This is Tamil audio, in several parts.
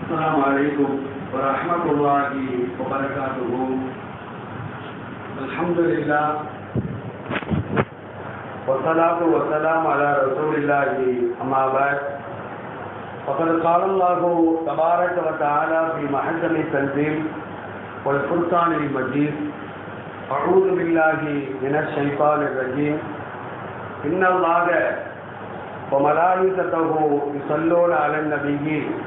السلام عليكم ورحمة الله وبركاته الحمد لله والصلاة والسلام على رسول الله أما بعد فقد قال الله تبارك وتعالى في محكم التنزيل والفرقان المجيد أعوذ بالله من الشيطان الرجيم إن الله وملائكته يصلون على النبي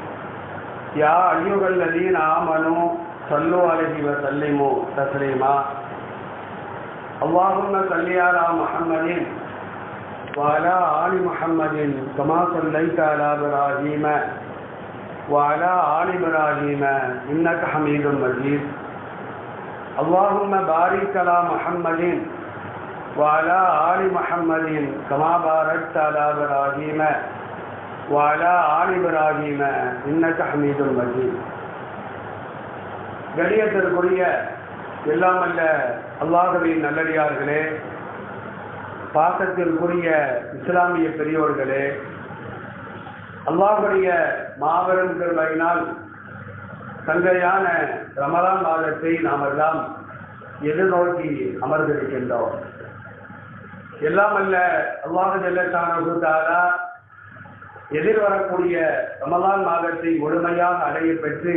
يا أيها الذين آمنوا صلوا عليه وسلموا تسليما اللهم صل على محمد وعلى آل محمد كما صليت على إبراهيم وعلى آل إبراهيم إنك حميد مجيد اللهم بارك على محمد وعلى آل محمد كما باركت على إبراهيم وعلى آل إبراهيم إنك حميد مجيد கணியத்திற்குரிய எல்லாம் அல்ல அல்லாஹுவின் நல்லடியார்களே பாசத்திற்குரிய இஸ்லாமிய பெரியோர்களே அல்லாஹுடைய மாபெரும் கருமையினால் சங்கையான ரமலான் மாதத்தை நாம் எல்லாம் எதிர்நோக்கி அமர்ந்திருக்கின்றோம் எல்லாம் அல்ல அல்லாஹு ஜல்லத்தானா எதிர்வரக்கூடிய ரமலான் மாதத்தை முழுமையாக அடைய பெற்று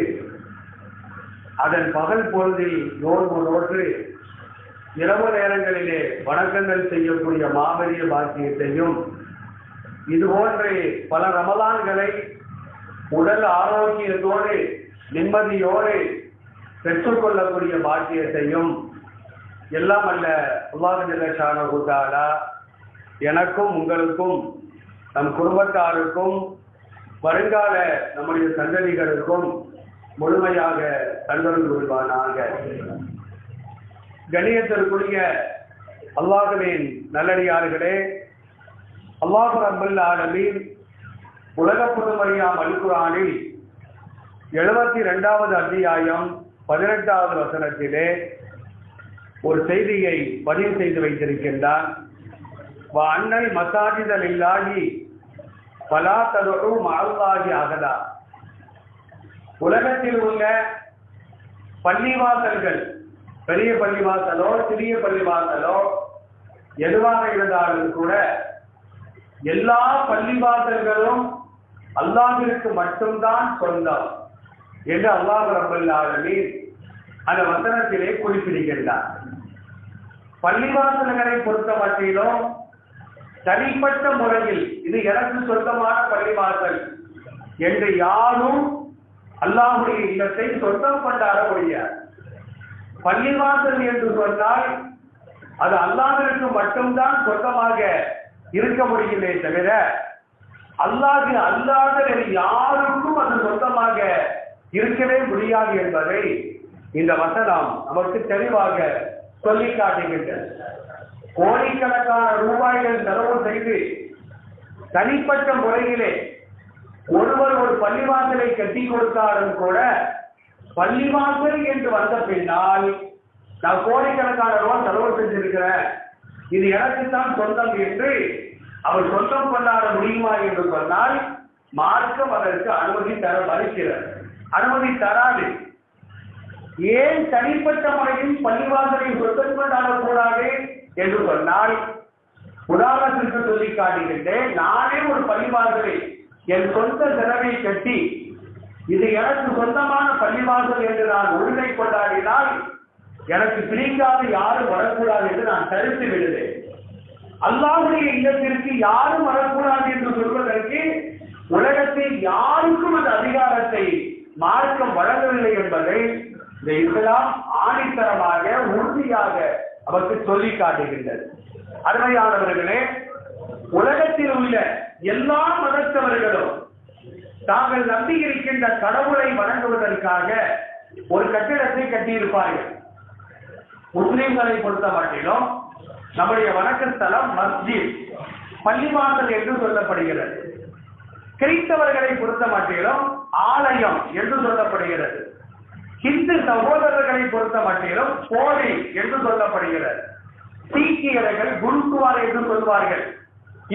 அதன் பகல் பொழுதில் நோன்பு நோற்று இரவு நேரங்களிலே வணக்கங்கள் செய்யக்கூடிய மாபெரிய பாக்கியத்தையும் இதுபோன்று பல ரமலான்களை உடல் ஆரோக்கியத்தோடு நிம்மதியோடு பெற்றுக்கொள்ளக்கூடிய பாக்கியத்தையும் எல்லாம் அல்ல உல்லாஹாலா எனக்கும் உங்களுக்கும் நம் குடும்பத்தாருக்கும் வருங்கால நம்முடைய சந்ததிகளுக்கும் முழுமையாக தந்தொரு கொள்வானாக கணியத்திற்குரிய அல்லாஹுவின் நல்லடியார்களே அல்லாஹு ரபுல் ஆலமீன் உலக புதுமறியாம் அல்குரானில் எழுபத்தி ரெண்டாவது அத்தியாயம் பதினெட்டாவது வசனத்திலே ஒரு செய்தியை பதிவு செய்து வைத்திருக்கின்றான் அண்ணல் மசாஜிதல் இல்லாகி பலா ததொரு மல்லாகி அகதா உலகத்தில் உள்ள பள்ளிவாசல்கள் பெரிய பள்ளிவாசலோ சிறிய பள்ளிவாசலோ எதுவாக இருந்தாலும் கூட எல்லா பள்ளிவாசல்களும் அல்லாஹிற்கு மட்டும்தான் சொந்தம் என்று அல்லாஹ் ரபுல்லாலமி அந்த வசனத்திலே குறிப்பிடுகின்றார் பள்ளிவாசல்களை பொறுத்த மட்டிலும் தனிப்பட்ட முறையில் இது எனக்கு சொந்தமான பள்ளிவாசல் என்று யாரும் அல்லாஹுடைய இல்லத்தை சொந்தம் கொண்டாட முடியாது பள்ளிவாசல் என்று சொன்னால் அது அல்லாஹிற்கு மட்டும்தான் சொந்தமாக இருக்க முடியுமே தவிர அல்லாஹு அல்லாத வேறு யாருக்கும் அது சொந்தமாக இருக்கவே முடியாது என்பதை இந்த வசனம் நமக்கு தெளிவாக சொல்லி காட்டுகின்றது கோடிக்கணக்கான ரூபாய்கள் செலவு செய்து தனிப்பட்ட முறையிலே ஒருவர் ஒரு பள்ளிவாசலை கட்டி கொடுத்தாலும் கூட பள்ளிவாசல் என்று வந்த பின்னால் நான் கோடிக்கணக்கான ரூபாய் செலவு செஞ்சிருக்கிறேன் இது எனக்குத்தான் சொந்தம் என்று அவர் சொந்தம் கொண்டாட முடியுமா என்று சொன்னால் மார்க்கம் அதற்கு அனுமதி தர மறுக்கிறது அனுமதி தராது ஏன் தனிப்பட்ட முறையில் பள்ளிவாசலை சொந்தம் கொண்டாடக்கூடாது என்று சொன்னால் உதாரணத்திற்கு சொல்லி காட்டுகின்றேன் நானே ஒரு பள்ளிவாசலை என் சொந்த செலவை கட்டி இது எனக்கு சொந்தமான பள்ளிவாசல் என்று நான் உரிமை கொண்டாடினால் எனக்கு பிடிக்காத யாரும் வரக்கூடாது என்று நான் தடுத்து விடுவேன் அல்லாவுடைய இல்லத்திற்கு யாரும் வரக்கூடாது என்று சொல்வதற்கு உலகத்தில் யாருக்கும் அந்த அதிகாரத்தை மார்க்கம் வழங்கவில்லை என்பதை இந்த இஸ்லாம் ஆணித்தரமாக உறுதியாக அவருக்கு சொல்லி காட்டுகின்றது அருமையானவர்களே உலகத்தில் உள்ள எல்லா மதத்தவர்களும் தாங்கள் நம்பி இருக்கின்ற கடவுளை வணங்குவதற்காக ஒரு கட்டிடத்தை கட்டியிருப்பார்கள் முஸ்லிம்களை பொறுத்த மட்டிலும் நம்முடைய வணக்க ஸ்தலம் மஸ்ஜித் பள்ளிவாசல் என்று சொல்லப்படுகிறது கிறிஸ்தவர்களை பொறுத்த மட்டிலும் ஆலயம் என்று சொல்லப்படுகிறது இந்து சகோதரர்களை பொறுத்த மட்டிலும் கோவில் என்று சொல்லப்படுகிறது சீக்கியர்கள் குருத்துவார் என்று சொல்வார்கள்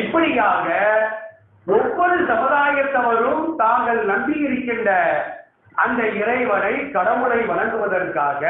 இப்படியாக ஒவ்வொரு சமுதாயத்தவரும் தாங்கள் நம்பி இருக்கின்ற அந்த இறைவனை கடவுளை வணங்குவதற்காக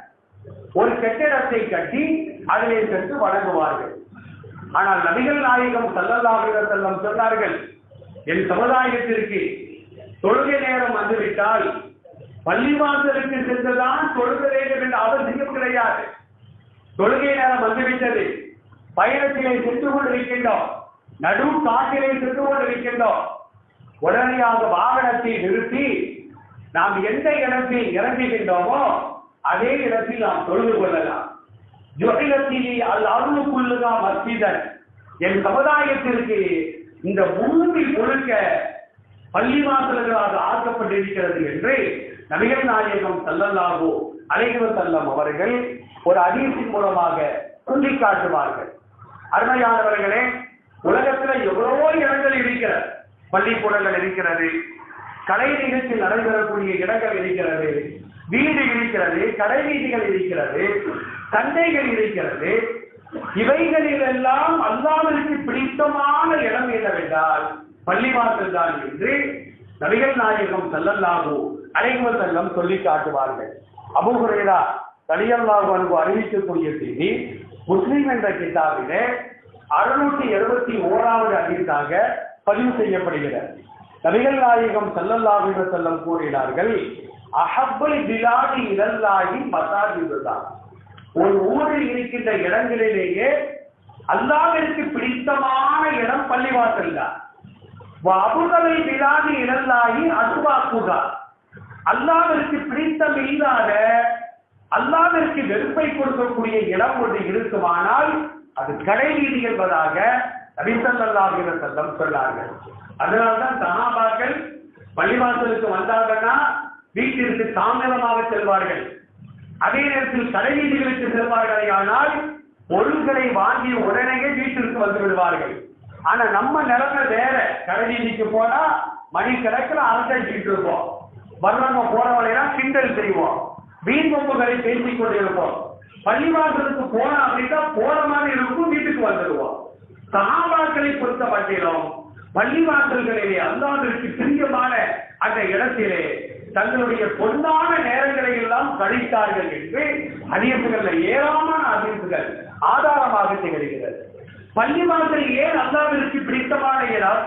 ஒரு கட்டிடத்தை கட்டி அதிலே சென்று வணங்குவார்கள் ஆனால் நபிகள் நாயகம் சல்லல்லாஹு செல்லம் சொன்னார்கள் என் சமுதாயத்திற்கு தொழுகை நேரம் வந்துவிட்டால் பள்ளிவாசலுக்கு சென்றுதான் தொழுக வேண்டும் என்ற அவசியம் கிடையாது தொழுகை நேரம் வந்துவிட்டது பயணத்திலே சென்று கொண்டிருக்கின்றோம் நடு காட்டிலே சென்று கொண்டிருக்கின்றோம் உடனடியாக வாகனத்தை நிறுத்தி நாம் எந்த இடத்தில் இறங்குகின்றோமோ அதே இடத்தில் நாம் தொழுது கொள்ளலாம் ஜொகைலத்திலே அல் அருளுக்குள்ளுகா மஸ்ஜிதன் என் சமுதாயத்திற்கு இந்த பூமி முழுக்க பள்ளிவாசல்களாக ஆக்கப்பட்டிருக்கிறது என்று நபிகள் நாயகம் சல்லல்லாஹு அலைஹி வஸல்லம் அவர்கள் ஒரு அதீசின் மூலமாக சுட்டிக்காட்டுவார்கள் அருமையானவர்களே உலகத்துல எவ்வளவோ இடங்கள் இருக்கிறது பள்ளிக்கூடங்கள் இருக்கிறது கலை நிகழ்ச்சி நடைபெறக்கூடிய இடங்கள் இருக்கிறது வீடு இருக்கிறது கடை வீதிகள் இருக்கிறது சந்தைகள் இருக்கிறது இவைகளில் எல்லாம் அல்லாவிற்கு பிடித்தமான இடம் என்னவென்றால் பள்ளிவாசல் தான் என்று நபிகள் நாயகம் செல்லல்லாகோ அலைவர் செல்லம் சொல்லி காட்டுவார்கள் அபுகுரேரா தலியல்லாஹு அன்பு அறிவிக்கக்கூடிய செய்தி முஸ்லீம் என்ற கிதாபிலே அறுநூற்றி எழுபத்தி ஓராவது அதிர்தாக பதிவு செய்யப்படுகிறது நபிகள் நாயகம் செல்லல்லாஹு செல்லம் கூறினார்கள் அஹப்பல் பிலாடி இதல்லாகி மசாஜிதுதான் ஒரு ஊரில் இருக்கின்ற இடங்களிலேயே அல்லாவிற்கு பிடித்தமான இடம் பள்ளிவாசல் தான் அபுதலை பிலாதி இடல்லாகி அதுவாக்குகா அல்லாவிற்கு பிடித்தம் இல்லாத அல்லாவிற்கு வெறுப்பை கொடுக்கக்கூடிய இடம் ஒன்று இருக்குமானால் அது கடை வீதி என்பதாக நபிசல்லாஹிர செல்லம் சொன்னார்கள் அதனால்தான் சகாபாக்கள் பள்ளிவாசலுக்கு வந்தாங்கன்னா வீட்டிற்கு தாமதமாக செல்வார்கள் அதே நேரத்தில் கடை வீதிகளுக்கு செல்வார்களே ஆனால் பொருள்களை வாங்கி உடனே வீட்டிற்கு வந்து விடுவார்கள் ஆனா நம்ம நிலைமை வேற கடை வீதிக்கு போனா மணி கணக்கில் அரசாட்சிட்டு இருப்போம் வர்றவங்க போறவளையெல்லாம் கிண்டல் செய்வோம் வீண் கொம்புகளை பேசிக் கொண்டிருப்போம் பள்ளிவாசலுக்கு போன அப்படின்னா போற மாதிரி இருக்கும் வீட்டுக்கு வந்துடுவோம் சகாபாக்களை பொறுத்த மட்டிலும் பள்ளிவாசல்களிலே அல்லாவிற்கு பிரியமான அந்த இடத்திலே தங்களுடைய பொன்னான நேரங்களை எல்லாம் கழித்தார்கள் என்று அதிகத்துல ஏராளமான அதிர்வுகள் ஆதாரமாக திகழ்கிறது பள்ளிவாசல் ஏன் அல்லாவிற்கு பிடித்தமான இடம்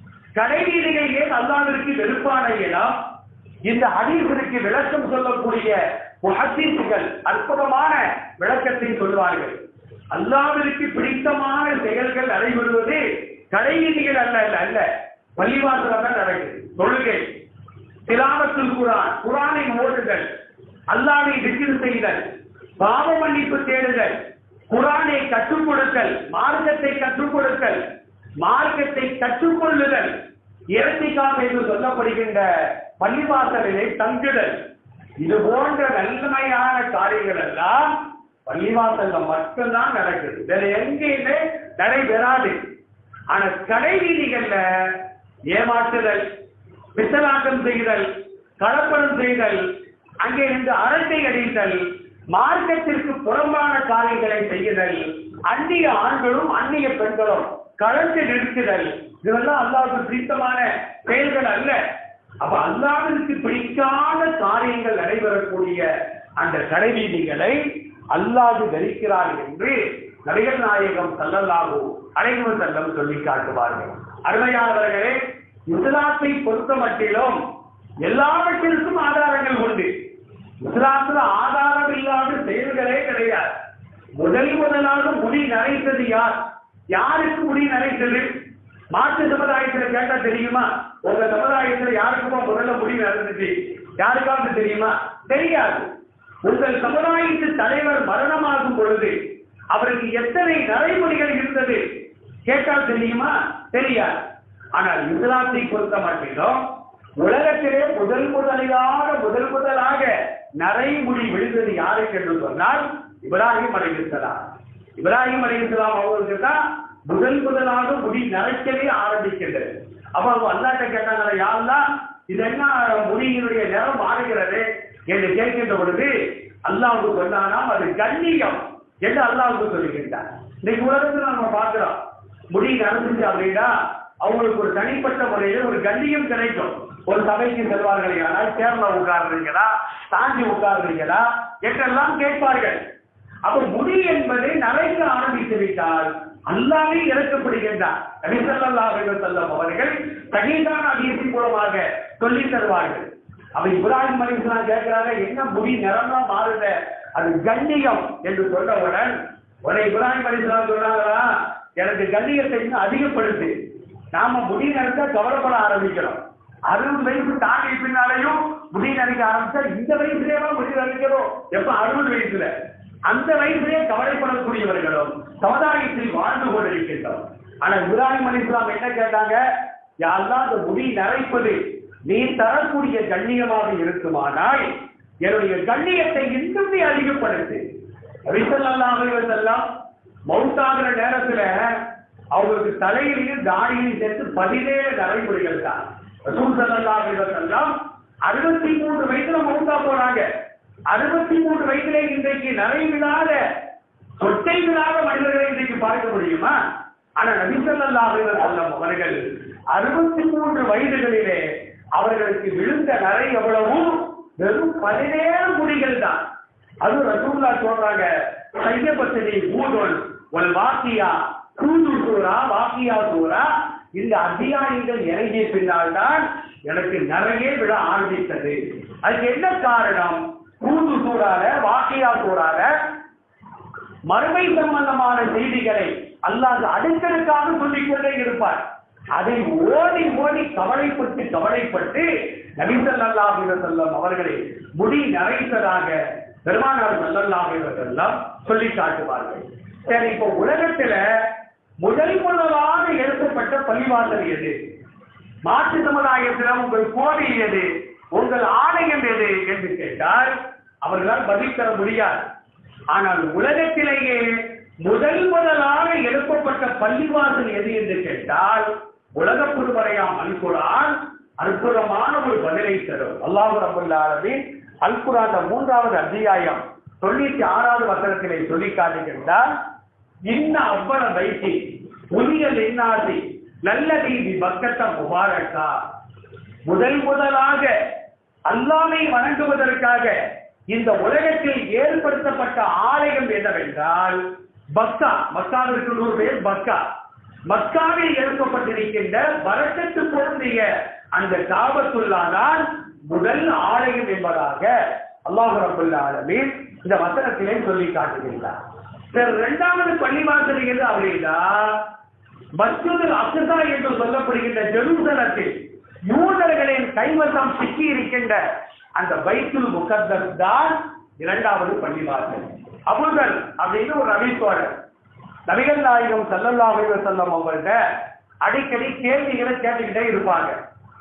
கடைவீதிகள் ஏன் அல்லாவிற்கு வெறுப்பான இடம் இந்த ஹதீஸிற்கு விளக்கம் சொல்லக்கூடிய ஹதீஸுகள் அற்புதமான விளக்கத்தை சொல்வார்கள் அல்லாவிற்கு பிடித்தமான செயல்கள் நடைபெறுவது கடைவீதிகள் அல்ல அல்ல அல்ல பள்ளிவாசல தான் நடக்குது தொழுகை திலாவத்தில் குரான் குரானை ஓடுதல் அல்லாவை திக்கிர் செய்தல் பாவ மன்னிப்பு தேடுதல் குரானை கற்றுக் கொடுத்தல் மார்க்கத்தை கற்றுக் கொடுத்தல் மார்க்கத்தை கற்றுக்கொள்ளுதல் இறந்திக்காக என்று சொல்லப்படுகின்ற பள்ளிவாசலிலே தங்குதல் இது போன்ற நன்மையான காரியங்கள் எல்லாம் பள்ளிவாசல்ல மட்டும்தான் நடக்குது வேற எங்கேயுமே நடைபெறாது ஆனா கடை வீதிகள்ல ஏமாற்றுதல் பித்தலாட்டம் செய்தல் கலப்படம் செய்தல் அங்கே இருந்து அரட்டை அடித்தல் மார்க்கத்திற்கு புறம்பான காரியங்களை செய்யுதல் அந்நிய ஆண்களும் அந்நிய பெண்களும் கலந்து நிறுத்துதல் இதெல்லாம் அல்லாவுக்கு பிடித்தமான செயல்கள் அல்ல அப்ப அல்லாவிற்கு பிடிக்காத காரியங்கள் நடைபெறக்கூடிய அந்த கடைவீதிகளை அல்லாது தரிக்கிறார் என்று நடிகர் நாயகம் சல்லல்லாஹு அலைவ செல்லம் சொல்லி காட்டுவார்கள் அருமையானவர்களே இஸ்லாத்தை பொறுத்த மட்டிலும் எல்லாவற்றிற்கும் ஆதாரங்கள் உண்டு இஸ்லாத்துல ஆதாரம் இல்லாத செயல்களே கிடையாது முதல் முதலாக முடி நரைத்தது யார் யாருக்கு முடி நரைத்தது மாற்று சமுதாயத்துல கேட்டா தெரியுமா உங்க சமுதாயத்துல யாருக்குமா முதல்ல முடி நடந்துச்சு யாருக்காவது தெரியுமா தெரியாது உங்கள் சமுதாயத்து தலைவர் மரணமாகும் பொழுது அவருக்கு எத்தனை நடைமுறைகள் இருந்தது கேட்டால் தெரியுமா தெரியாது ஆனால் இஸ்லாத்தை பொறுத்த மட்டிலும் உலகத்திலே முதல் முதலாக முதல் முதலாக நரைமுடி விழுந்தது யாருக்கு என்று சொன்னால் இப்ராஹிம் அலைஹிஸ்ஸலாம் இப்ராஹிம் அலைஹிஸ்ஸலாம் அவர்களுக்கு தான் முதல் முதலாக முடி நரைக்கவே ஆரம்பிக்கின்றது அப்ப அவங்க அல்லாட்ட கேட்டாங்க யாருலாம் இது என்ன முடியினுடைய நிறம் மாறுகிறது என்று கேட்கின்ற பொழுது அல்லாவுக்கு சொன்னானாம் அது கண்ணியம் என்று அல்லாவுக்கு சொல்லுகின்றார் இன்னைக்கு உலகத்துல நம்ம பார்க்கிறோம் முடி நடந்துச்சு அப்படின்னா அவங்களுக்கு ஒரு தனிப்பட்ட முறையில் ஒரு கண்ணியம் கிடைக்கும் ஒரு சபைக்கு செல்வார்கள் ஆனால் சேர்ல உட்கார்றீங்களா தாண்டி உட்கார்றீங்களா என்றெல்லாம் கேட்பார்கள் அப்ப முடி என்பது நரைக்க ஆரம்பித்து விட்டால் அல்லாமே இறக்கப்படுகின்றார் நபிசல்லாஹு செல்லம் அவர்கள் சகீதான அதிகத்தின் மூலமாக சொல்லி தருவார்கள் அவ இப்ராஹிம் அலிஸ்லாம் கேட்கிறாங்க என்ன முடி நிறம்லாம் மாறுத அது கண்ணியம் என்று சொன்னவுடன் உடனே இப்ராஹிம் அலிஸ்லாம் சொன்னாங்களா எனக்கு கண்ணியத்தை இன்னும் அதிகப்படுத்து நாம முடி நிறத்த கவலைப்பட ஆரம்பிக்கிறோம் அறுபது வயசு தாண்டி பின்னாலையும் முடி நரைக்க ஆரம்பிச்சா இந்த வயசுலயே முடி நரைக்கிறோம் எப்ப அறுபது வயசுல அந்த வயதிலே கவலைப்படக்கூடியவர்களும் சமுதாயத்தில் வாழ்ந்து கொண்டிருக்கின்றோம் ஆனா இப்ராஹிம் அலிஸ்லாம் என்ன கேட்டாங்க யாரெல்லாம் அந்த முடி நரைப்பது நீ தரக்கூடிய கண்ணியமாக இருக்குமானால் என்னுடைய கண்ணியத்தை இன்னும் நீ அதிகப்படுத்து ரிசல்லாம் மவுத்தாகிற நேரத்துல அவங்களுக்கு தலையிலையும் தாடியிலையும் சேர்த்து பதினேழு நடைமுறைகள் தான் ரசூல் ஸல்லல்லாஹு அலைஹி வஸல்லம் அறுபத்தி மூன்று வயசுல மவுத்தா போறாங்க அறுபத்தி மூன்று வயதிலே இன்றைக்கு நிறைவில்லாத சொட்டை விழாத மனிதர்களை இன்றைக்கு பார்க்க முடியுமா ஆனா நபிசல்லாஹு அலைஹி வஸல்லம் அவர்கள் அறுபத்தி மூன்று வயதுகளிலே அவர்களுக்கு விழுந்த நரை எவ்வளவு வெறும் பதினேழு முடிகள் தான் அது ரசூல்லா சொல்றாங்க சையபத்தினி பூதோல் ஒரு வாக்கியா தூது சூரா வாக்கியா சூரா இந்த அத்தியாயங்கள் இறங்கிய பின்னால் தான் எனக்கு நிறைய விழ ஆரம்பித்தது அதுக்கு என்ன காரணம் தூது சூறால வாக்கியா சூறால மறுமை சம்பந்தமான செய்திகளை அல்லாஹ் அடுக்கடுக்காக சொல்லிக் கொண்டே இருப்பார் அதை ஓடி ஓடி கவலைப்பட்டு கவலைப்பட்டு நபிசல்லாஹு செல்லம் அவர்களை முடி நரைத்ததாக பெருமானார் சல்லல்லாஹு செல்லம் சொல்லி காட்டுவார்கள் சரி இப்போ உலகத்துல முதல் முதலாக எழுப்பப்பட்ட பள்ளிவாசல் எது மாற்று சமுதாயத்தில் உங்கள் கோவில் எது உங்கள் ஆலயம் எது என்று கேட்டால் அவர்களால் பதில் தர முடியாது ஆனால் உலகத்திலேயே முதல் முதலாக எழுப்பப்பட்ட பள்ளிவாசல் எது என்று கேட்டால் உலக புதுவரையாம் அல்குரான் அற்புதமான ஒரு பதிலை தரும் அல்லாஹு ரபுல்லாலமின் அல்குரான் மூன்றாவது அத்தியாயம் தொண்ணூத்தி ஆறாவது வசனத்திலே சொல்லி காட்டுகின்றார் இன்ன அவ்வள வைத்தி புதிய லின்னாசி நல்ல நீதி பக்கத்த முபாரக்கா முதல் முதலாக அல்லாமை வணங்குவதற்காக இந்த உலகத்தில் ஏற்படுத்தப்பட்ட ஆலயம் என்னவென்றால் பக்கா மக்காவிற்கு நூறு பேர் பக்கா மக்காவில் எழுப்பப்பட்டிருக்கின்ற வரக்கத்து பொருந்திய அந்த காபத்துள்ளாதான் முதல் ஆலயம் என்பதாக அல்லாஹு ரபுல்ல ஆலமீன் இந்த வசனத்திலே சொல்லி காட்டுகின்றார் சரி இரண்டாவது பள்ளிவாசல் எது அப்படின்னா மற்றொரு அக்சா என்று சொல்லப்படுகின்ற ஜெருசலத்தில் யூதர்களின் கைவசம் சிக்கி இருக்கின்ற அந்த பைத்துல் முகத்தஸ் தான் இரண்டாவது பள்ளிவாசல் அபுதல் அப்படின்னு ஒரு நபித்தோழர் நபிகள் நாயகம் சல்லல்லாஹு அலைஹி வஸல்லம் அவங்கள்ட்ட அடிக்கடி கேள்விகளை கேட்டுக்கிட்டே இருப்பாங்க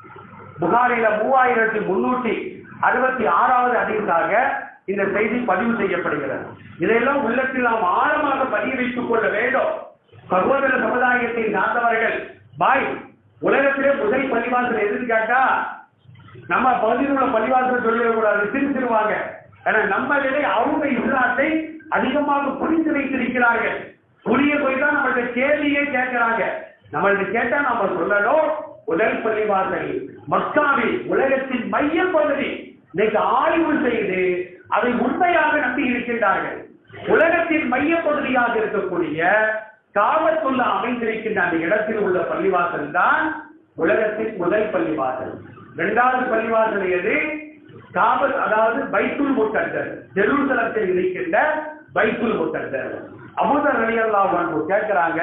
புகாரில மூவாயிரத்தி முன்னூத்தி அறுபத்தி ஆறாவது அதிகமாக இந்த செய்தி பதிவு செய்யப்படுகிறது இதையெல்லாம் உள்ளத்தில் நாம் ஆழமாக பதிய வைத்துக் கொள்ள வேண்டும் சகோதர சமுதாயத்தை சார்ந்தவர்கள் பாய் உலகத்திலே முதல் பள்ளிவாசல் எதுன்னு கேட்டா நம்ம பகுதியில் உள்ள பள்ளிவாசல் சொல்லிடக்கூடாது சிரிச்சிருவாங்க ஏன்னா நம்ம நிலை அவங்க இஸ்லாத்தை அதிகமாக புரிந்து வைத்திருக்கிறார்கள் புரிய போய் தான் நம்மள்ட்ட கேள்வியே கேட்கிறாங்க நம்மள்ட்ட கேட்டா நாம சொல்லணும் முதல் பள்ளிவாசல் மக்காவில் உலகத்தின் மைய பகுதி இன்னைக்கு ஆய்வு செய்து அதை உண்மையாக நம்பி இருக்கின்றார்கள் உலகத்தின் மைய பகுதியாக இருக்கக்கூடிய காவத்துள்ள அமைந்திருக்கின்ற அந்த இடத்தில் உள்ள பள்ளிவாசல் தான் உலகத்தின் முதல் பள்ளிவாசல் இரண்டாவது பள்ளிவாசல் எது காபத் அதாவது பைத்துல் முக்கத்தர் ஜெருசலத்தில் இருக்கின்ற பைத்துல் முக்கத்தர் அபூதர் ரலியல்லாஹு அன்ஹு கேட்கிறாங்க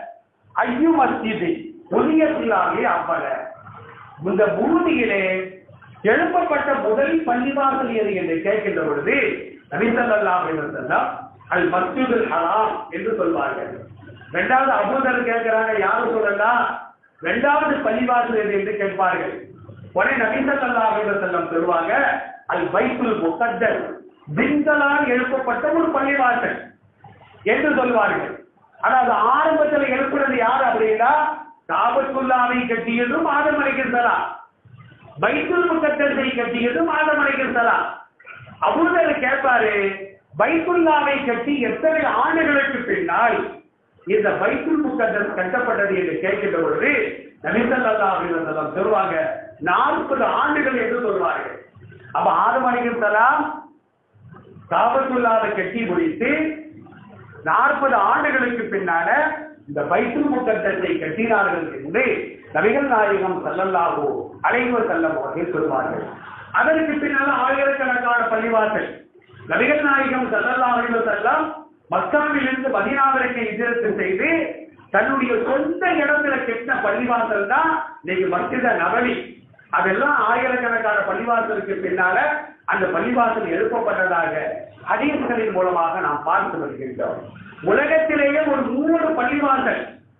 ஐயு மஸ்ஜிது புதிய சிலாவே அவ்வள இந்த பூமியிலே எழுப்பப்பட்ட முதல் பள்ளிவாசல் எது என்று கேட்கின்ற பொழுது நபிசல்லாஹு அலைஹி வஸல்லம் அல் மஸ்ஜிதுல் ஹராம் என்று சொல்வார்கள் இரண்டாவது அபூதர் கேட்கிறாங்க யாரும் சொல்லலாம் இரண்டாவது பள்ளிவாசல் எது என்று கேட்பார்கள் உடனே நபிசல்லாஹு அலைஹி வஸல்லம் சொல்வாங்க அல் பைத்துல் முகத்தர் விண்களால் எழுப்பப்பட்ட ஒரு பள்ளிவாசல் என்று சொல்வார்கள் ஆனா அது ஆரம்பத்தில் எழுப்புறது யார் அப்படின்னா காபத்துல்லாவை கட்டியதும் ஆதம் அலைக்கிறதா பைத்துல் முகத்தத்தை கட்டியதும் ஆதம் அலைக்கிறதா அபூதர் கேட்பாரு பைத்துல்லாவை கட்டி எத்தனை ஆண்டுகளுக்கு பின்னால் இந்த பைத்துல் முகத்தர் கட்டப்பட்டது என்று கேட்கின்ற பொழுது நபிசல்லாஹு அலைஹி வஸல்லம் சொல்வாங்க நாற்பது ஆண்டுகள் என்று சொல்வார்கள் அப்ப ஆதம் அலைஹிஸ்ஸலாம் காபத்துல்லாவை கட்டி முடித்து நாற்பது ஆண்டுகளுக்கு பின்னால இந்த பைத்துல் முக்கத்தத்தை கட்டினார்கள் என்று நபிகள் நாயகம் ஸல்லல்லாஹு அலைஹி வஸல்லம் அவர்கள் சொல்வார்கள் அதற்கு பின்னால ஆயிரக்கணக்கான பள்ளிவாசல் நபிகள் நாயகம் ஸல்லல்லாஹு அலைஹி வஸல்லம் மக்காவிலிருந்து மதீனாவிற்கு ஹிஜ்ரத் செய்து தன்னுடைய சொந்த இடத்துல கெட்ட பள்ளிவாசல் தான் இன்னைக்கு மஸ்ஜித நபவி அதெல்லாம் ஆயிரக்கணக்கான பள்ளிவாசலுக்கு பின்னால அந்த பள்ளிவாசல் எழுப்பப்பட்டதாக ஹதீஸ்களின் மூலமாக நாம் பார்த்து வருகின்றோம் உலகத்திலேயே ஒரு மூணு பள்ளிவாசல்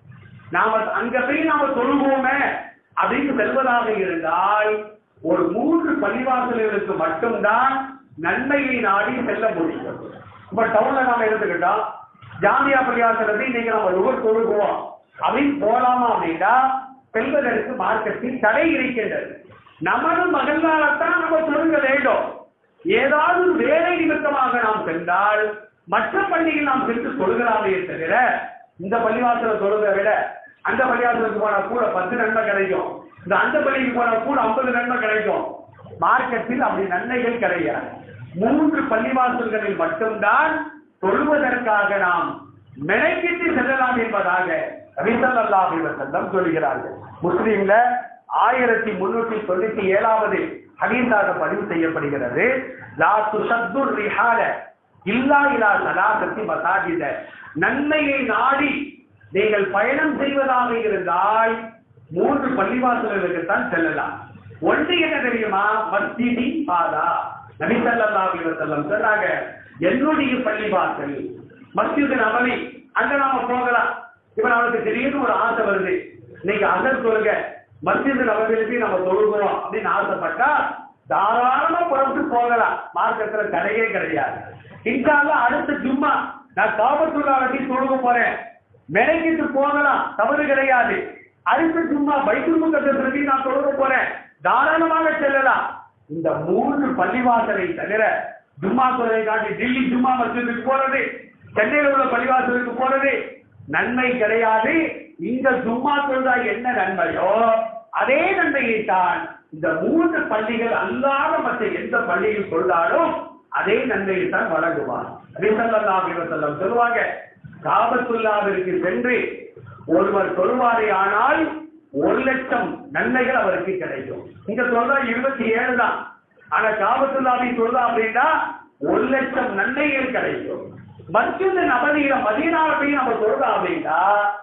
நாம அங்க போய் நாம தொழுவோமே அப்படின்னு செல்வதாக இருந்தால் ஒரு மூன்று பள்ளிவாசல்களுக்கு மட்டும்தான் நன்மையை நாடி செல்ல முடியும் இப்ப டவுன்ல நாம எடுத்துக்கிட்டோம் ஜாமியா பள்ளிவாசலத்தை இன்னைக்கு நம்ம லுகர் தொழுகுவோம் அப்படின்னு போலாமா அப்படின்னா செல்வதற்கு மார்க்கத்தில் தடை இருக்கின்றது நமது மகளால்தான் நம்ம தொழுக வேண்டும் ஏதாவது ஒரு வேலை நிமித்தமாக நாம் சென்றால் மற்ற பள்ளியில் நாம் சென்று தொழுகலாமே தவிர இந்த பள்ளிவாசல தொழுதை விட அந்த பள்ளிவாசலுக்கு போனா கூட பத்து நன்மை கிடைக்கும் இந்த அந்த பள்ளிக்கு போனா கூட ஐம்பது நன்மை கிடைக்கும் மார்க்கெட்டில் அப்படி நன்மைகள் கிடையாது மூன்று பள்ளிவாசல்களில் மட்டும்தான் தொழுவதற்காக நாம் மெனக்கிட்டு செல்லலாம் என்பதாக ரவிசல்லாஹ் செல்லம் சொல்கிறார்கள் முஸ்லீம்ல ஆயிரத்தி முன்னூத்தி தொண்ணூத்தி ஏழாவது ஹதீஸாக பதிவு செய்யப்படுகிறது லா துஷத்துர் ரிஹால இல்லா இலா சலாசத்தி மசாஜித நன்மையை நாடி நீங்கள் பயணம் செய்வதாக இருந்தால் மூன்று பள்ளிவாசல்களுக்கு தான் செல்லலாம் ஒன்று என்ன தெரியுமா மஸ்ஜிதி பாதா நபி ஸல்லல்லாஹு அலைஹி வஸல்லம் சொன்னாங்க என்னுடைய பள்ளிவாசல் மஸ்ஜித் நபவி அங்க நாம போகலாம் இப்ப நமக்கு திடீர்னு ஒரு ஆசை வருது இன்னைக்கு அசர் தொழுக மஸ்ஜித் நபவிலுக்கு நம்ம தொழுகிறோம் அப்படின்னு ஆசைப்பட்டா தாராளமா புறப்பட்டு போகலாம் மார்க்கத்துல தடையே கிடையாது இன்ஷால்லா அடுத்த ஜும்மா நான் காபத்துள்ளாவட்டி தொழுக போறேன் மெனக்கிட்டு போகலாம் தவறு கிடையாது அடுத்த ஜும்மா பைத்துல் முகத்திற்கு நான் தொழுக போறேன் தாராளமாக செல்லலாம் இந்த மூன்று பள்ளிவாசலை தவிர ஜும்மா தொழுகை காட்டி டெல்லி ஜும்மா மஸ்ஜிதுக்கு போறது சென்னையில் உள்ள பள்ளிவாசலுக்கு போறது நன்மை கிடையாது இந்த ஜும்மா தொழுதா என்ன நன்மையோ அதே நன்மையை தான் இந்த மூன்று பள்ளிகள் அல்லாத மற்ற எந்த பள்ளியில் தொழுதாலும் அதே நன்மையை தான் வழங்குவார் ரிசல்லாஹி வஸல்லம் சொல்லுவாங்க காபத்துல்லாவிற்கு சென்று ஒருவர் தொழுவாரே ஆனால் ஒரு லட்சம் நன்மைகள் அவருக்கு கிடைக்கும் இங்க சொல்றா இருபத்தி ஏழு தான் ஆனா காபத்துல்லாவை சொல்றா அப்படின்னா ஒரு லட்சம் நன்மைகள் கிடைக்கும் மஸ்ஜித் நபதியில மதீனாவை போய் நம்ம சொல்றோம் அப்படின்னா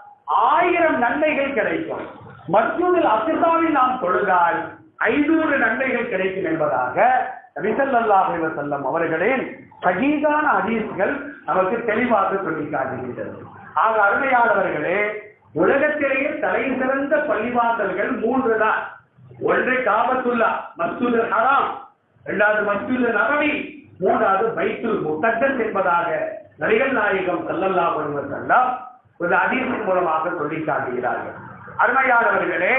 ஆயிரம் நன்மைகள் கிடைக்கும் மஸ்ஜிதில் அசிசாவில் நாம் தொழுதால் ஐநூறு நன்மைகள் கிடைக்கும் என்பதாக நபிசல்லாஹு அலைஹி வஸல்லம் அவர்களின் சகீகான ஹதீஸ்கள் நமக்கு தெளிவாக சொல்லி காட்டுகின்றது ஆக அருமையானவர்களே உலகத்திலேயே தலை சிறந்த பள்ளிவாசல்கள் மூன்று தான் ஒன்று காபத்துல்லா மஸ்ஜித் ஹராம் இரண்டாவது மஸ்ஜித் நபவி மூன்றாவது பைத்துல் முகத்தஸ் என்பதாக நபிகள் நாயகம் ஸல்லல்லாஹு அலைஹி வஸல்லம் ஒரு ஹதீஸின் மூலமாக சொல்லி காட்டுகிறார்கள் அருமையானவர்களே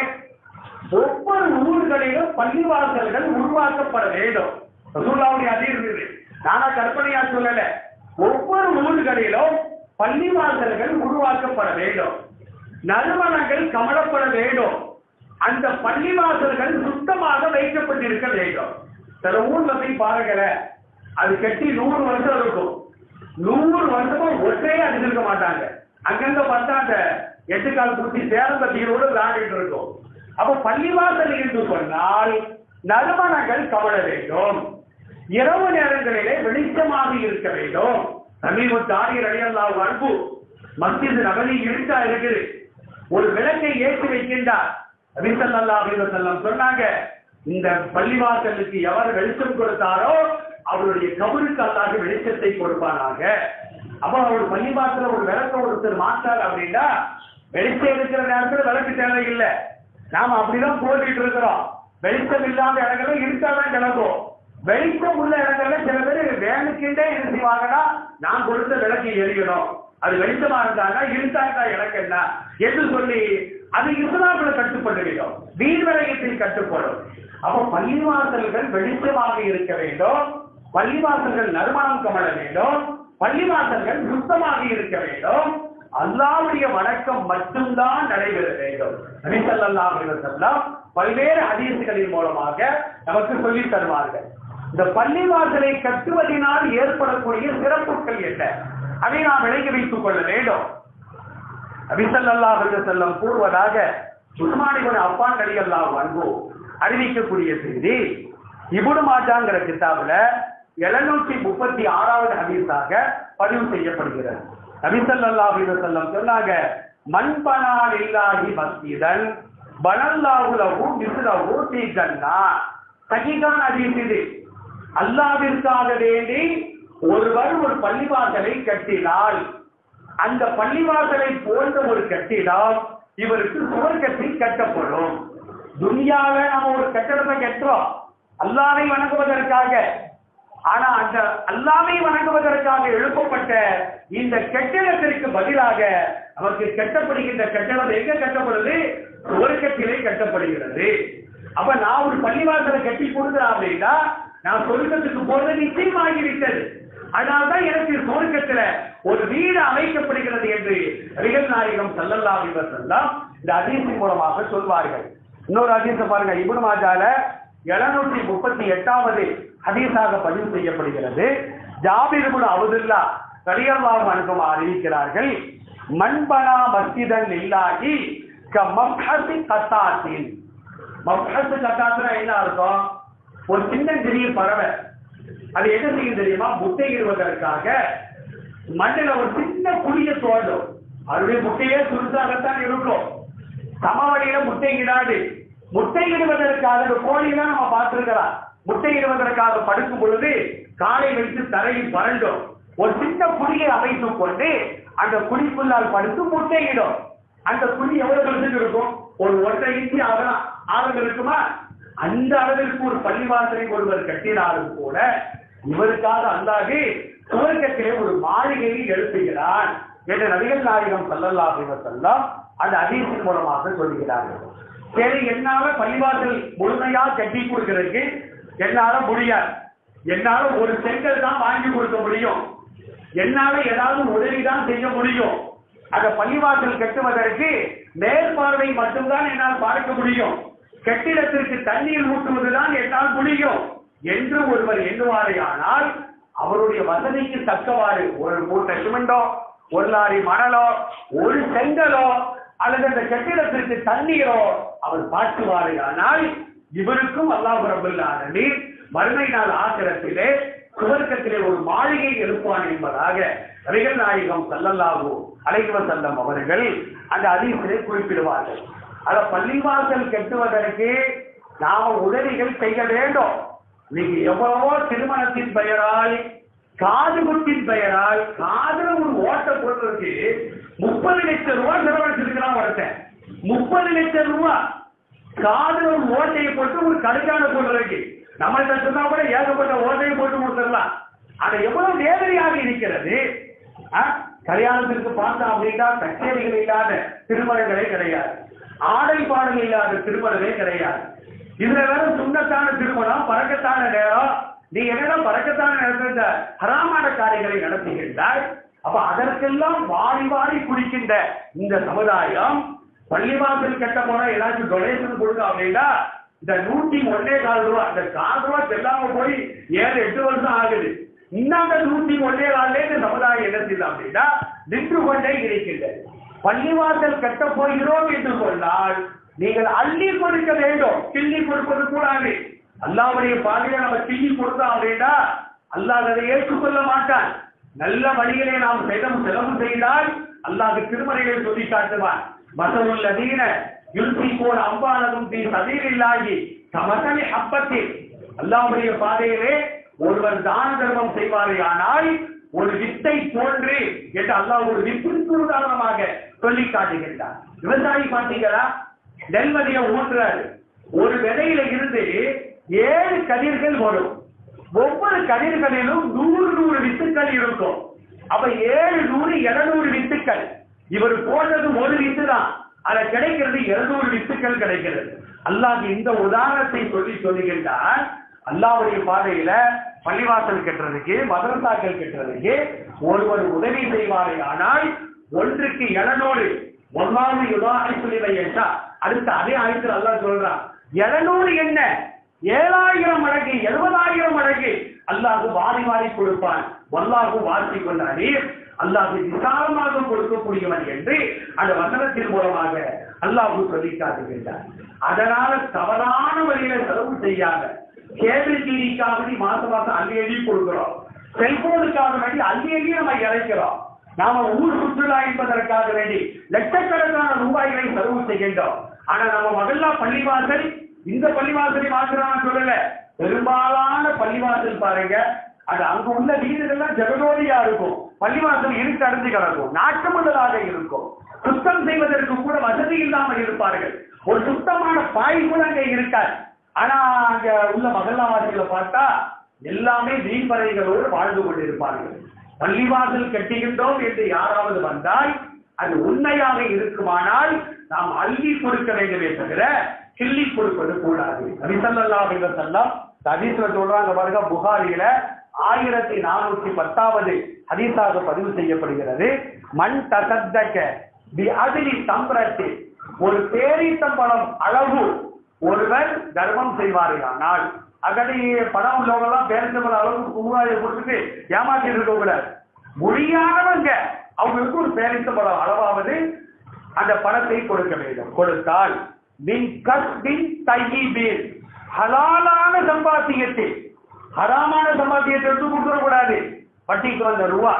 ஒவ்வொரு ஊர்களிலும் பள்ளிவாசல்கள் உருவாக்கப்பட வேண்டும் ரசூலுல்லாஹுடைய ஹதீஸ் இது நானா கற்பனையா சொல்லல ஒவ்வொரு ஊர்களிலும் பள்ளிவாசல்கள் உருவாக்கப்பட வேண்டும் நறுமணங்கள் கமலப்பட வேண்டும் அந்த பள்ளிவாசல்கள் சுத்தமாக வைக்கப்பட்டிருக்க வேண்டும் சில ஊர்ல போய் பாருங்களேன் அது கட்டி நூறு வருஷம் இருக்கும் நூறு வருஷமா ஒற்றையே அடிச்சிருக்க மாட்டாங்க அங்கங்க பார்த்தா அந்த எட்டு கால் குத்தி சேரந்த தீரோடு விளையாடிட்டு இருக்கும் அப்ப பள்ளிவாசல் என்று சொன்னால் நறுமணங்கள் கமல வேண்டும் இரவு நேரங்களிலே வெளிச்சமாக இருக்க வேண்டும் சமீபத்து ஆரியர் அடியல்லாஹு அன்பு மஸ்ஜித் நபலி இருட்டா இருக்குது ஒரு விளக்கை ஏற்றி வைக்கின்றார் நபிசல்லா அலிவசல்லம் சொன்னாங்க இந்த பள்ளிவாசலுக்கு எவர் வெளிச்சம் கொடுத்தாரோ அவருடைய கபருக்கு அல்லாத வெளிச்சத்தை கொடுப்பானாக அப்ப அவர் பள்ளிவாசல ஒரு விளக்க ஒருத்தர் மாட்டார் அப்படின்னா வெளிச்சம் இருக்கிற நேரத்துல விளக்கு தேவையில்லை நாம அப்படிதான் போட்டிட்டு இருக்கிறோம் வெளிச்சம் இல்லாத இடங்கள்ல இருட்டாதான் கிடக்கும் வெளிச்சம் உள்ள இடங்கள்ல சில பேர் வேணுக்கிட்டே என்ன செய்வாங்கன்னா நான் கொடுத்த விளக்கு எரியணும் அது வெளிச்சமா இருந்தாங்க இருட்டா இருந்தா எனக்கு என்ன என்று சொல்லி அது இஸ்லாமில கட்டுப்பட்டுவிடும் வீண் விளையத்தில் கட்டுப்படும் அப்ப பள்ளிவாசல்கள் வெளிச்சமாக இருக்க வேண்டும் பள்ளிவாசல்கள் நறுமணம் கமழ வேண்டும் பள்ளிவாசல்கள் சுத்தமாக இருக்க வேண்டும் அல்லாவுடைய வணக்கம் மட்டும்தான் நடைபெற வேண்டும் நபிசல்லாஹ் அலைஹி வஸல்லம் பல்வேறு ஹதீசுகளின் மூலமாக நமக்கு சொல்லித் தருவார்கள் இந்த பள்ளிவாசலை கட்டுவதனால் ஏற்படக்கூடிய சிறப்புகள் என்ன அதை நாம் விளங்கி வைத்துக் கொள்ள வேண்டும் நபிசல்லாஹ் செல்லம் கூறுவதாக உஸ்மானிபன் அப்பான் நடி அல்லாஹ் அன்பு அறிவிக்கக்கூடிய செய்தி இபுடு மாஜாங்கிற கிதாபுல எழுநூற்றி முப்பத்தி ஆறாவது ஹதீஸாக பதிவு செய்யப்படுகிறது நபிசல்லாஹ் செல்லம் சொன்னாங்க மண்பனால் இல்லாஹி மஸ்ஜிதன் பனல்லாஹுலஹு மிஸ்லஹு ஃபீ ஜன்னா சஹீஹான ஹதீஸ் இது அல்லாஹ்விற்காக வேண்டி ஒருவர் ஒரு பள்ளிவாசலை கட்டினால் அந்த பள்ளிவாசலை போன்ற ஒரு கட்டிடம் இவருக்கு சுவர்க்கத்தில் கட்டப்படும் துனியால நம்ம ஒரு கட்டடத்தை கட்டுறோம் அல்லாவை வணங்குவதற்காக ஆனா அந்த அல்லாவை வணங்குவதற்காக எழுப்பப்பட்ட இந்த கட்டிடத்திற்கு பதிலாக நமக்கு கட்டப்படுகின்ற கட்டடம் எங்க கட்டப்படுது சுவர்க்கத்திலே கட்டப்படுகிறது அப்ப நான் ஒரு பள்ளிவாசலை கட்டி கொடுக்குறேன் அப்படின்னா நான் சொர்க்கத்துக்கு போறது நிச்சயமாகிவிட்டது அதனால்தான் எனக்கு சுவர்க்கத்துல ஒரு வீடு அமைக்கப்படுகிறது என்று நபிகள் நாயகம் சல்லல்லா செல்லாம் இந்த அதிசயம் மூலமாக சொல்வார்கள் இன்னொரு அதிசயம் பாருங்க இபுன் மாஜால எழுநூற்றி முப்பத்தி எட்டாவது ஹதீஸாக பதிவு செய்யப்படுகிறது ஜாபிர் இப்னு அப்துல்லா ரலியல்லாஹு அன்ஹு அறிவிக்கிறார்கள் மண்பனா மஸ்ஜிதன் இல்லாஹி க மப்ஹசி கத்தாத்தின் மப்ஹஸ் கத்தாத்துனா என்ன அர்த்தம் ஒரு சின்ன சிறிய பறவை அது என்ன செய்யும் தெரியுமா முட்டையிடுவதற்காக மண்ணில் ஒரு சின்ன குழிய தோண்டும் அதனுடைய முட்டையே சுருசாகத்தான் இருக்கும் சமவெளியில முட்டையிடாது முட்டையிடுவதற்காக இந்த கோழியெல்லாம் நம்ம பார்த்திருக்கலாம் முட்டையிடுவதற்காக படுக்கும் பொழுது காலை வைத்து தரையில் பரண்டும் ஒரு சின்ன குழியை அமைத்துக் கொண்டு அந்த குழிக்குள்ளால் படுத்து முட்டையிடும் அந்த குழி எவ்வளவு பெருசுக்கு இருக்கும் ஒரு ஒன்றரை இன்ச்சு ஆகலாம் ஆழம் இருக்குமா அந்த அளவிற்கு ஒரு பள்ளிவாசலை ஒருவர் கட்டினாலும் கூட இவருக்காக அல்லாது சுவர்க்கத்திலே ஒரு மாளிகையை எழுப்புகிறான் என்று நபிகள் நாயகம் சல்லல்லாஹு அலைஹி வஸல்லம் அந்த ஹதீஸின் மூலமாக சொல்லுகிறார்கள் சரி என்னால பள்ளிவாசல் முழுமையா கட்டி கொடுக்கிறதுக்கு என்னால முடியாது என்னால ஒரு செங்கல் தான் வாங்கி கொடுக்க முடியும் என்னால ஏதாவது உதவி தான் செய்ய முடியும் அந்த பள்ளிவாசல் கட்டுவதற்கு மேற்பார்வை மட்டும்தான் என்னால் பார்க்க முடியும் கட்டிடத்திற்கு தண்ணீர் ஊற்றுவதுதான் என்னால் முடியும் என்று ஒருவர் எண்ணுவாரே ஆனால் அவருடைய வசதிக்கு தக்கவாறு ஒரு மூட்டை சிமெண்டோ ஒரு லாரி மணலோ ஒரு செங்கலோ அல்லது அந்த கட்டிடத்திற்கு தண்ணீரோ அவர் பார்த்துவாரே ஆனால் இவருக்கும் அல்லாஹ் ரபுல் ஆலமீன் மறுமை நாள் ஆசிரத்திலே சுவர்க்கத்திலே ஒரு மாளிகை எழுப்புவான் என்பதாக நபிகள் நாயகம் சல்லல்லாஹு அலைஹி வஸல்லம் அவர்கள் அந்த அதிசலை குறிப்பிடுவார்கள் அத பள்ளிவாசல் கட்டுவதற்கு நாம உதவிகள் செய்ய வேண்டும் நீங்க எவ்வளவோ திருமணத்தின் பெயரால் காதுகுத்தின் பெயரால் காதுல ஒரு ஓட்டை போடுறதுக்கு முப்பது லட்சம் ரூபாய் செலவழிச்சிருக்கிறான் ஒருத்தன் முப்பது லட்சம் ரூபாய் காதுல ஒரு ஓட்டையை போட்டு ஒரு கடுக்கான போடுறதுக்கு நம்மள்கிட்ட சொன்னா கூட ஏகப்பட்ட ஓட்டையை போட்டு கொடுத்துடலாம் அது எவ்வளவு வேதனையாக இருக்கிறது ஆ? கல்யாணத்திற்கு பார்த்தோம் அப்படின்னா கச்சேரிகள் இல்லாத திருமணங்களே கிடையாது ஆடை பாடல் இல்லாத திருமணமே கிடையாது இதுல வேற சுண்ணத்தான திருமணம் பறக்கத்தான நேரம் நீ என்னடா பறக்கத்தான நேரத்தில் ஹராமான காரியங்களை நடத்துகின்றாய் அப்ப அதற்கெல்லாம் வாரி வாரி குடிக்கின்ற இந்த சமுதாயம் பள்ளிவாசல் கட்ட போனா ஏதாச்சும் டொனேஷன் கொடுக்க அப்படின்னா இந்த நூத்தி ஒன்னே கால் ரூபா இந்த கால் ரூபா செல்லாம போய் ஏழு எட்டு வருஷம் ஆகுது இன்னாங்க நூத்தி ஒன்னே காலே இந்த சமுதாயம் என்ன செய்யலாம் அப்படின்னா நின்று கொண்டே இருக்கின்றது பள்ளிவாசல் கட்ட போகிறோம் என்று சொன்னால் நீங்கள் அள்ளி கொடுக்க வேண்டும் கிள்ளி கொடுப்பது கூடாது அல்லாவுடைய பாதையில நம்ம கிள்ளி கொடுத்தோம் அப்படின்னா அல்லாஹ் அதை ஏற்றுக்கொள்ள மாட்டான் நல்ல வழியிலே நாம் செலவு செலவு செய்தால் அல்லாஹ் திருமறைகளை சொல்லி காட்டுவான் மசருள்ள தீன யுல்சி போல் அம்பானதும் தீ சதீரில்லாகி சமசனி அப்பத்தில் அல்லாவுடைய பாதையிலே ஒருவர் தான தர்மம் செய்வாரே ஆனால் ஒரு வித்தை போன்று என்று அல்லாஹ் ஒரு வித்திற்கு உதாரணமாக சொல்லி காட்டுகின்றார் விவசாயி பார்த்தீங்களா நெல் விதைய ஊற்றுறாரு ஒரு விதையில இருந்து ஏழு கதிர்கள் வரும் ஒவ்வொரு கதிர்களிலும் நூறு நூறு வித்துக்கள் இருக்கும் அப்ப ஏழு நூறு இருநூறு வித்துக்கள் இவர் போட்டது ஒரு வித்து தான் அதுல கிடைக்கிறது இருநூறு வித்துக்கள் கிடைக்கிறது அல்லாஹ் இந்த உதாரணத்தை சொல்லி சொல்லுகின்றார் அல்லாவுடைய பாதையில பள்ளிவாசல் கட்டுறதுக்கு மதரசாக்கள் கட்டுறதுக்கு ஒருவர் உதவி செய்வாரே ஆனால் ஒன்றுக்கு இருநூறு ஒன்றாவது யுதாகி சொல்லிவை என்றா அடுத்த அதே ஆயத்தில் அல்லாஹ் சொல்றான் எழுநூறு என்ன ஏழாயிரம் மடங்கு எழுபதாயிரம் மடங்கு அல்லாஹ் வாரி வாரி கொடுப்பான் வல்லாஹு வாசி கொண்டானே அல்லாஹ் விசாலமாக கொடுக்கக்கூடியவன் என்று அந்த வசனத்தின் மூலமாக அல்லாஹ் சொல்லி காட்டுகின்றார் அதனால தவறான வழியில செலவு செய்யாம கேபிள் டிவிக்காக வேண்டி மாசம் மாசம் அள்ளி அள்ளி கொடுக்கிறோம் செல்போனுக்காக வேண்டி அள்ளி அள்ளி நம்ம இறைக்கிறோம் நாம ஊர் சுற்றுலா என்பதற்காக வேண்டி லட்சக்கணக்கான ரூபாய்களை செலவு செய்கின்றோம் ஆனா நம்ம மகல்லா பள்ளிவாசல் இந்த பள்ளிவாசலை மாத்திரம் சொல்லல பெரும்பாலான பள்ளிவாசல் பாருங்க அது அங்க உள்ள வீடுகள்லாம் ஜெகதோதியா இருக்கும் பள்ளிவாசல் இருட்டு அடைஞ்சு கிடக்கும் நாட்டமுள்ளதாக இருக்கும் சுத்தம் செய்வதற்கு கூட வசதி இல்லாமல் இருப்பார்கள் ஒரு சுத்தமான பாய் கூட அங்க இருக்காது ஆனா அங்க உள்ள மகல்லாவாசிகளை பார்த்தா எல்லாமே வீண்பறைகளோடு வாழ்ந்து கொண்டிருப்பார்கள் பள்ளிவாசல் கட்டுகின்றோம் என்று யாராவது வந்தால் அது உண்மையாக இருக்குமானால் நாம் அள்ளி கொடுக்க வேண்டுமே தவிர கிள்ளி கொடுப்பது கூடாது நபிசல்லா செல்லம் ஹதீஸ்ல சொல்றாங்க பாருங்க புகாரியில ஆயிரத்தி நானூத்தி பத்தாவது ஹதீஸாக பதிவு செய்யப்படுகிறது மண் தசத்தக்க பி அதிலி சம்பிரத்தி ஒரு பேரீத்தம்பழம் அளவு ஒருவர் தர்மம் செய்வார்களானால் அகடி பணம் உள்ளவங்க எல்லாம் பேரீத்தம்பழம் அளவுக்கு மூவாயிரம் கொடுத்துட்டு ஏமாற்றி இருக்க கூடாது முடியாதவங்க அவங்களுக்கு ஒரு பேரீத்தம்பழம் அளவாவது அந்த பணத்தை கொடுக்க வேண்டும் கொடுத்தால் மின் கஸ்பின் தையீபின் ஹலாலான சம்பாத்தியத்தில் ஹராமான சம்பாத்தியத்தை எடுத்து கொடுத்துட கூடாது வட்டிக்கு வந்த ரூபா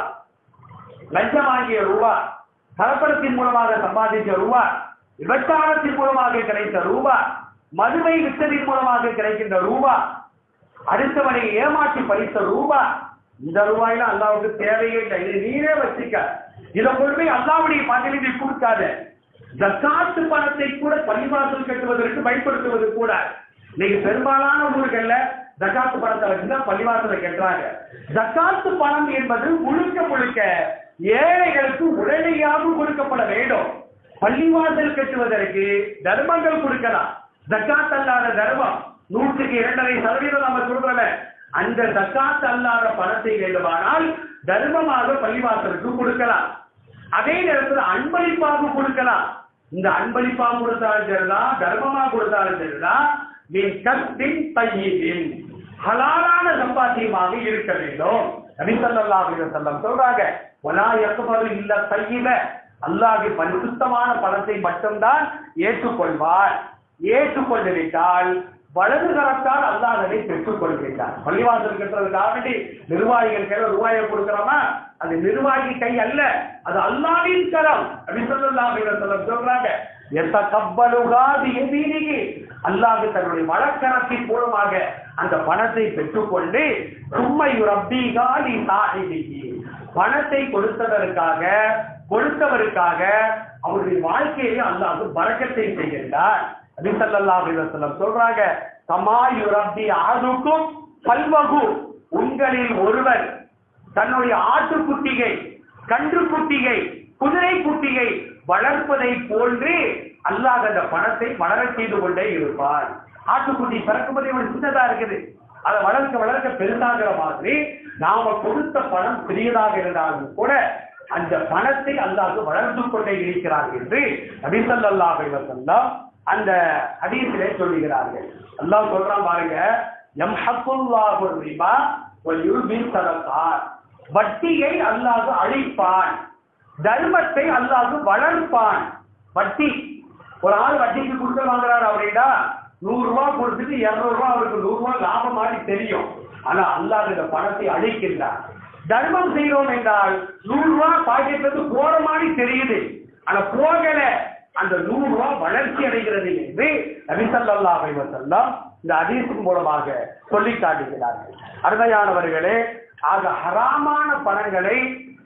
லஞ்சம் வாங்கிய ரூபா கலப்படத்தின் மூலமாக சம்பாதித்த ரூபா விபச்சாரத்தின் மூலமாக கிடைத்த ரூபா மதுவை விற்றதின் மூலமாக கிடைக்கின்ற ரூபா அடுத்தவனை ஏமாற்றி பறித்த ரூபா இந்த ரூபாயில அல்லாவுக்கு தேவையே இல்லை இதை நீரே வச்சுக்க இதை கொண்டு போய் அல்லாவுடைய பதவியை கொடுக்காத ஜக்காத்து பணத்தை கூட பள்ளிவாசல் கட்டுவதற்கு பயன்படுத்துவது கூட இன்னைக்கு பெரும்பாலான ஊர்கள்ல ஜக்காத்து பணத்தை வச்சுதான் பள்ளிவாசலை கட்டுறாங்க ஜக்காத்து பணம் என்பது முழுக்க முழுக்க ஏழைகளுக்கு உடனடியாக கொடுக்கப்பட வேண்டும் பள்ளிவாசல் கட்டுவதற்கு தர்மங்கள் கொடுக்கலாம் ஜக்காத் அல்லாத தர்மம் நூற்றுக்கு இரண்டரை சதவீதம் நம்ம சொல்றோமே அந்த ஜக்காத் அல்லாத பணத்தை வேண்டுமானால் தர்மமாக பள்ளிவாசலுக்கு கொடுக்கலாம் அதே நேரத்தில் அன்பளிப்பாக கொடுக்கலாம் இந்த அன்பளிப்பாக கொடுத்தாலும் சரிதான் தர்மமாக கொடுத்தாலும் சரிதான் என் கத்தின் தையின் ஹலாலான சம்பாத்தியமாக இருக்க வேண்டும் நபிசல்லாஹு அலைஹி வஸல்லம் சொல்றாங்க வலா யக்பரு இல்ல தையிப அல்லாஹ் பரிசுத்தமான பணத்தை மட்டும்தான் ஏற்றுக்கொள்வார் ஏற்றுக்கொண்டு விட்டால் வலது கரத்தால் அல்லாஹ் அதை பெற்றுக் கொள்கின்றார் பள்ளிவாசல் கட்டுறதுக்காக வேண்டி நிர்வாகிகள் கையில ரூபாயை கொடுக்கிறோமா அது நிர்வாகி கை அல்ல அது அல்லாவின் கரம் நபிசல்லாஹு அலைஹி வஸல்லம் சொல்றாங்க எத்த கப்பலுகாது எதீனிகி அல்லாஹ் தன்னுடைய வழக்கரத்தின் மூலமாக அந்த பணத்தை பெற்றுக்கொண்டு சும்மை ரப்பிகாலி சாஹிபிகி பணத்தை கொடுத்ததற்காக கொடுத்தவருக்காக அவருடைய வாழ்க்கையிலே அல்லாஹ் பறக்கத்தை செய்கின்றார் நபிசல்லாஹு அலைஹி வஸல்லம் சொல்றாங்க சமாயு ரப்பி ஆதுக்கும் பல்வகு உங்களில் ஒருவர் தன்னுடைய ஆட்டுக்குட்டிகை கன்று குட்டிகை குதிரை குட்டிகை வளர்ப்பதை போன்று அல்லாஹ் அந்த பணத்தை வளரச் செய்து கொண்டே இருப்பார் ஆட்டுக்குட்டி பிறக்கும்போதே ஒரு சின்னதா இருக்குது அதை வளர்க்க வளர்க்க பெருசாகிற மாதிரி நாம கொடுத்த பணம் சிறியதாக இருந்தாலும் கூட அந்த பணத்தை அல்லாஹ் வளர்த்து கொண்டே இருக்கிறார் என்று நபிசல்லாஹ் வசல்லம் அந்த ஹதீஸிலே சொல்லுகிறார்கள் அல்லாஹ் சொல்றான் பாருங்க எம் ஹக்குல்லாஹு ரிபா வல் யுர்பி சதகாத் வட்டியை அல்லாஹ் அழிப்பான் தர்மத்தை அல்லாஹ் வளர்ப்பான் வட்டி ஒரு ஆள் வட்டிக்கு கொடுக்க வாங்குறாரு அப்படின்னா நூறு ரூபாய் கொடுத்துட்டு இருநூறு ரூபாய் அவருக்கு நூறு ரூபாய் லாபம் மாதிரி தெரியும் ஆனா அல்லாஹ் இந்த பணத்தை அழிக்கின்றார் தர்மம் செய்கிறோம் என்றால் நூறு ரூபாய் பாக்கெட் போற மாதிரி தெரியுது ஆனா போகல அந்த நூறு ரூபாய் வளர்ச்சி அடைகிறது என்று நபிசல்லா வசல்லம் இந்த அதீசின் மூலமாக சொல்லி காட்டுகிறார்கள் அருமையானவர்களே ஆக ஹராமான பணங்களை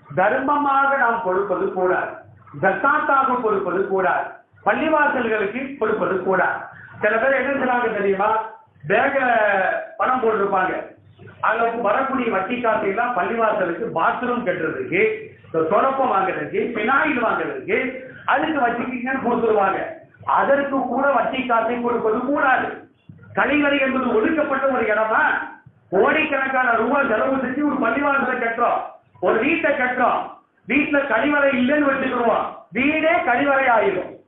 தர்மமாக நாம் கொடுப்பது கூடாது ஜக்காத்தாக கொடுப்பது கூடாது பள்ளிவாசல்களுக்கு கொடுப்பது கூடாது சில பேர் என்ன செய்றாங்க தெரியுமா பேங்க்ல பணம் போட்டிருப்பாங்க அங்க வரக்கூடிய வட்டி காசை எல்லாம் பள்ளிவாசலுக்கு பாத்ரூம் கட்டுறதுக்கு தொடப்பம் வாங்குறதுக்கு பினாயில் வாங்குறதுக்கு அதுக்கு வட்டிக்கிங்கன்னு கொடுத்துருவாங்க அதற்கு கூட வட்டி காசை கொடுப்பது கூடாது கழிவறை என்பது ஒதுக்கப்பட்ட ஒரு இடமா கோடிக்கணக்கான ரூபாய் செலவு செஞ்சு ஒரு பள்ளிவாசலை கட்டுறோம் ஒரு வீட்டை கட்டுறோம் வீட்டுல கழிவறை இல்லைன்னு வச்சுக்கிடுவோம் வீடே கழிவறை ஆயிடும்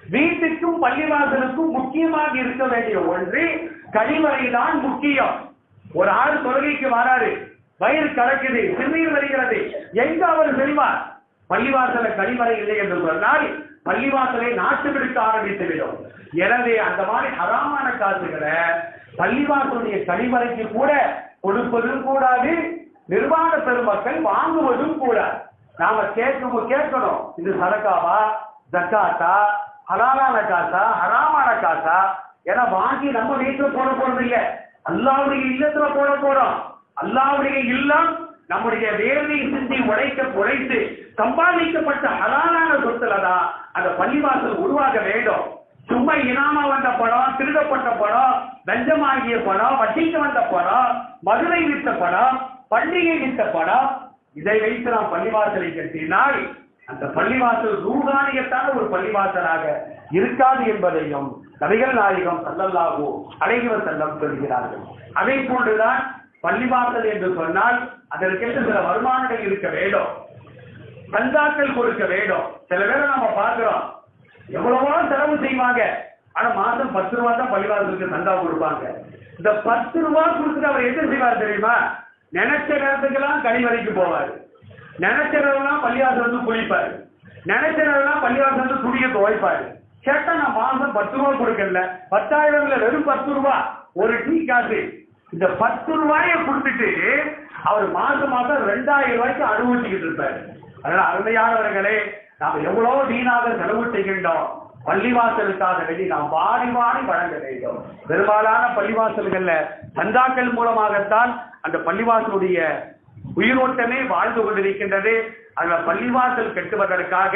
வீட்டுக்கும் பள்ளிவாசலுக்கும் முக்கியமாக இருக்க வேண்டிய ஒன்று கழிவறை தான் முக்கியம் ஒரு ஆள் தொழுகைக்கு வராரு வயிறு கலக்குது சிறுநீர் வருகிறது எங்க அவர் செல்வார் பள்ளிவாசல கழிவறை இல்லை என்று சொன்னால் பள்ளிவாசலை நாட்டுவிடுக்க ஆரம்பித்து விடும் எனவே அந்த மாதிரி ஹராமான காசுகளை பள்ளிவாசலுடைய கழிவறைக்கு கூட கொடுப்பதும் கூடாது நிர்வாக பெருமக்கள் வாங்குவதும் கூடாது நாம கேட்கும் கேட்கணும் இது சரக்காவா ஜக்காத்தா ஹலாலான காசா ஹராமான காசா ஏன்னா வாங்கி நம்ம வீட்டுல போட போறது இல்ல அல்லாவுடைய இல்லத்துல போட போறோம் அல்லாவுடைய இல்லம் நம்முடைய வேர்வை சிந்தி உழைக்க உழைத்து சம்பாதிக்கப்பட்ட ஹலாலான சொத்துல தான் அந்த பள்ளிவாசல் உருவாக வேண்டும் சும்மா இனாம வந்த படம் திருடப்பட்ட படம் லஞ்சமாகிய படம் வட்டிக்கு வந்த படம் மதுரை வித்த படம் பண்டிகை வித்த படம் இதை வைத்து நாம் பள்ளிவாசலை கட்டினால் அந்த பள்ளிவாசல் ரூகானியத்தான ஒரு பள்ளிவாசலாக இருக்காது என்பதையும் நபிகள் நாயகம் சல்லல்லாஹு அலைஹி செல்லம் சொல்கிறார்கள் அதை போன்றுதான் பள்ளிவாசல் என்று சொன்னால் அதற்கென்று சில வருமானங்கள் இருக்க வேண்டும் சந்தாக்கள் கொடுக்க வேண்டும் சில பேரை நம்ம பார்க்கிறோம் எவ்வளவோ செலவு செய்வாங்க ஆனா மாசம் பத்து ரூபா தான் பள்ளிவாசலுக்கு சந்தா கொடுப்பாங்க இந்த பத்து ரூபா கொடுத்துட்டு அவர் என்ன செய்வார் தெரியுமா நினைச்ச நேரத்துக்கெல்லாம் கழிவறைக்கு போவார் நினைச்ச நேரம்லாம் பள்ளிவாசல் வந்து குளிப்பாரு நினைச்ச நேரம்லாம் பள்ளிவாசல் வந்து துணியை துவைப்பாரு கேட்டா நான் மாசம் பத்து ரூபா கொடுக்கல பத்தாயிரம்ல வெறும் பத்து ரூபா ஒரு டீ காசு இந்த பத்து ரூபாய கொடுத்துட்டு அவர் மாசம் மாசம் ரெண்டாயிரம் ரூபாய்க்கு அனுபவிச்சுக்கிட்டு இருப்பாரு அதனால அருமையானவர்களே நாம் எவ்வளவு வீணாக செலவு செய்கின்றோம் பள்ளிவாசலுக்காக வேண்டி நாம் வாரி வாரி வழங்க வேண்டும் பெரும்பாலான பள்ளிவாசல்கள்ல சந்தாக்கள் மூலமாகத்தான் அந்த பள்ளிவாசலுடைய உயிரோட்டமே வாழ்ந்து கொண்டிருக்கின்றது அந்த பள்ளிவாசல் கட்டுவதற்காக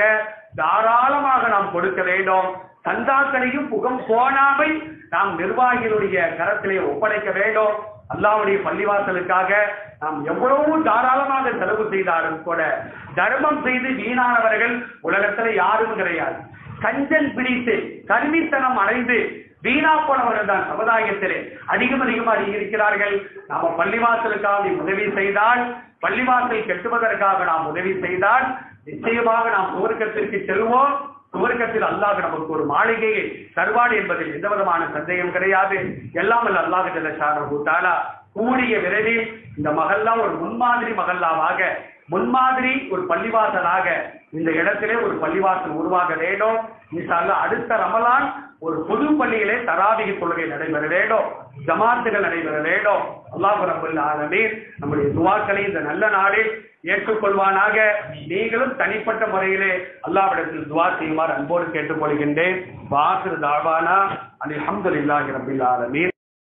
தாராளமாக நாம் கொடுக்க வேண்டும் சந்தாக்களையும் புகம் போனாமல் நாம் நிர்வாகிகளுடைய கரத்திலே ஒப்படைக்க வேண்டும் அல்லாவுடைய பள்ளிவாசலுக்காக நாம் எவ்வளவு தாராளமாக செலவு செய்தாலும் கூட தர்மம் செய்து வீணானவர்கள் உலகத்துல யாரும் கிடையாது கஞ்சன் பிடித்து கருமித்தனம் அடைந்து வீணா போனவர்கள் தான் சமுதாயத்திலே அதிகம் அதிகமாக இருக்கிறார்கள் நாம பள்ளிவாசலுக்காக உதவி செய்தால் பள்ளிவாசல் கட்டுவதற்காக நாம் உதவி செய்தால் நிச்சயமாக நாம் சுவர்க்கத்திற்கு செல்வோம் சுவர்க்கத்தில் அல்லாஹ் நமக்கு ஒரு மாளிகையை தருவான் என்பதில் எந்த விதமான சந்தேகம் கிடையாது எல்லாம் அல்ல அல்லாஹ் ஜல்லஷானா கூடிய விரைவில் இந்த மகல்லா ஒரு முன்மாதிரி மகல்லாவாக முன்மாதிரி ஒரு பள்ளிவாசலாக இந்த இடத்திலே ஒரு பள்ளிவாசல் உருவாக வேண்டும் இன்ஷால்லா அடுத்த ரமலான் ஒரு பொது பள்ளியிலே தராபிகி தொழுகை நடைபெற வேண்டும் ஜமாத்துகள் நடைபெற வேண்டும் அல்லாஹ் ரபுல் ஆலமீன் நம்முடைய துவாக்களை இந்த நல்ல நாளில் ஏற்றுக்கொள்வானாக நீங்களும் தனிப்பட்ட முறையிலே அல்லாவிடத்தில் துவா செய்யுமாறு அன்போடு கேட்டுக்கொள்கின்றேன் வாசல் தாவானா அலி அஹமதுல்லாஹி ரபில் ஆலமீன்